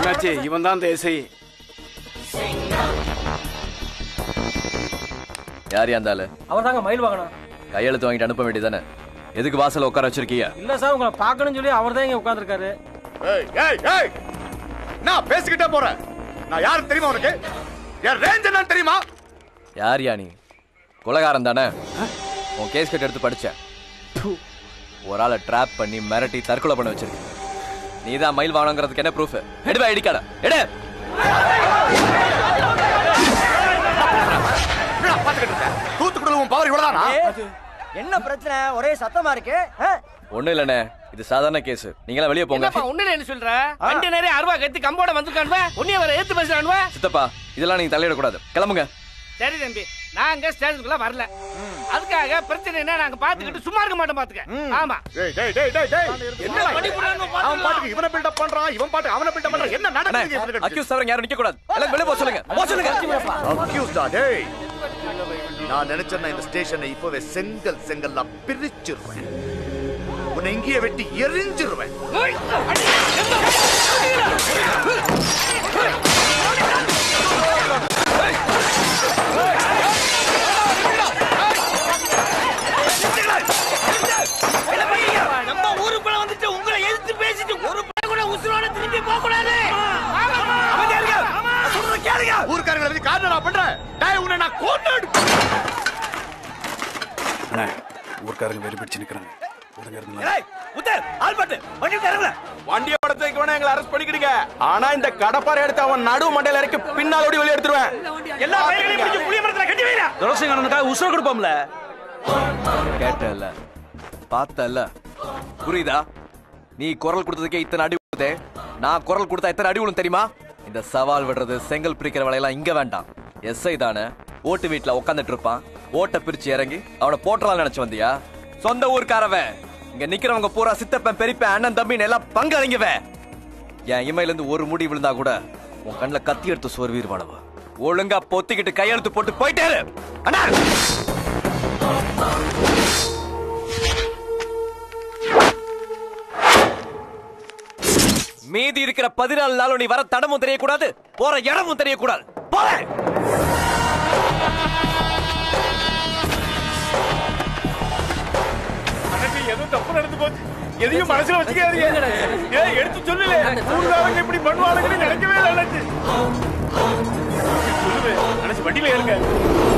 என்னாச்சு இவன் தான் அந்த எஸ்ஐ யார் இருந்தாலு அவர் தாங்க மயில் வாங்கணும் கையெழுத்து வாங்கிட்டு அனுப்ப வேண்டியதானே எதுக்கு வாசல்ல உட்கார வச்சிருக்கீங்க இல்ல சார் உங்களை பார்க்கணும்னு சொல்லி அவர் தான் இங்க உட்காந்துருக்காரு ஏய் ஏய் ஏய் நான் பேசிக்கிட்டே போறேன் நான் யாரு தெரியுமா உனக்கு என் ரேஞ்ச் என்னன்னு தெரியுமா யார் யா நீ கொலகாரம் தானே உன் கேஸ் கட் எடுத்து படிச்சேன் ஒரு ஆளை ட்ராப் பண்ணி மிரட்டி தற்கொலை பண்ண வச்சிருக்க நீ தான் மயில் வாங்கணுங்கிறதுக்கு என்ன ப்ரூஃப் எடுவா ஐடி கார்டை எடு என்னடா பாத்துக்கிட்டு இருக்க தூத்துக்குடியில் உன் பவர் இவ்வளவுதானா என்ன பிரச்சனை ஒரே சத்தமா இருக்கு ஆ? ஒண்ணும் இல்லண்ணே இது சாதாரண கேஸ் நீங்களாம் வெளியே போங்க என்னப்பா ஒண்ணு என்ன சொல்ற வண்டி நிறைய அருவா கத்தி கம்போட வந்திருக்கானுவ உன்னைய வர ஏத்து பேசுறானுவ சித்தப்பா இதெல்லாம் நீங்க தலையிடக்கூடாது கிளம்புங்க சரி தம்பி நாங்க ஸ்டேஷனுக்குள்ள வரல அதுக்காக பிரச்சனை என்ன நாங்க பாத்துக்கிட்டு சும்மா இருக்க மாட்டோம் பாத்துக்க ஆமா டேய் டேய் டேய் டேய் டேய் என்னடா இது? பண்ணி போடான்னு அவன் பாத்துக்கலாம். பாட்டுக்கு இவனை பில்டப் பண்றான் இவன் பாட்டுக்கு அவனை பில்டப் பண்றான் என்ன நடக்குது இவனுக்கு? அக்யூஸ் தவிர யாரும் நிக்க கூடாது எல்லாம் வெளியே போக சொல்லுங்க போக சொல்லுங்க அக்யூஸ்டா டேய் நான் நினைச்சேன் இந்த ஸ்டேஷனை இப்பவே செங்கல் செங்கல்லா பிரிச்சிருவேன் உன்னை இங்கேயே வெட்டி எரிஞ்சிருவேன் நம்ம ஊருக்குள்ள வந்துட்டு உங்களை எதிர்த்து பேசிட்டு ஒரு பையன் கூட உசுரோட திரும்பி போக கூடாது ஊர்க்காரங்களை வச்சு காரணம் நான் பண்றேன் டேய் உன்னை நான் கொண்டு அண்ணா ஊர்க்காரங்க வெறி பிடிச்சு நிக்கிறாங்க ஒழுங்கா இருங்க வண்டியோட தூக்கி வேணா எங்களை அரெஸ்ட் பண்ணிக்கிடுங்க ஆனா இந்த கடப்பாறை எடுத்து அவன் நடு மண்டையில இறக்கி பின்னாலோடி வெளியே எடுத்துருவேன் எல்லா பையனையும் பிடிச்சு புளிய மரத்துல கட்டி வைடா துரசிங்கனுக்காக உசுர கொடுப்போம்ல கேட்டல பார்த்தல புரியுதா நீ குரல் கொடுத்ததுக்கே இத்தனை அடி விழுதே நான் குரல் கொடுத்தா எத்தனை அடி விழும் தெரியுமா இந்த சவால் விடுறது செங்கல் பிரிக்கிற வேலையெல்லாம் இங்க வேண்டாம் எஸ்ஐ தானே ஓட்டு வீட்டுல உட்காந்துட்டு இருப்பான் ஓட்டை பிரிச்சு இறங்கி அவனை போட்டலாம் நினைச்சு வந்தியா சொந்த ஊர்க்காரவன் இங்க நிக்கிறவங்க பூரா சித்தப்பன் பெரியப்பன் அண்ணன் தம்பின்னு எல்லாம் பங்காளிங்கவன் என் இமையில இருந்து ஒரு முடி விழுந்தா கூட உன் கண்ணுல கத்தி எடுத்து சோர்வீர் வாழவா ஒழுங்கா பொத்திக்கிட்டு கையெழுத்து போட்டு போயிட்டே இரு. அண்ணா மீதி இருக்கிற பதினாலு நாளும் நீ வர தடமும் தெரியக்கூடாது போற இடமும் தெரியக்கூடாது போற எனக்கு எதுவும் தப்பு நடந்து போச்சு எதையும் மனசுல வச்சுக்காதீங்க ஏய் எடுத்து சொல்லல ஊர்காரங்க இப்படி பண்ணுவானுங்கன்னு நினைக்கவே இல்லை நினைச்சு சொல்லுவேன் நினைச்சு வண்டியில ஏறுங்க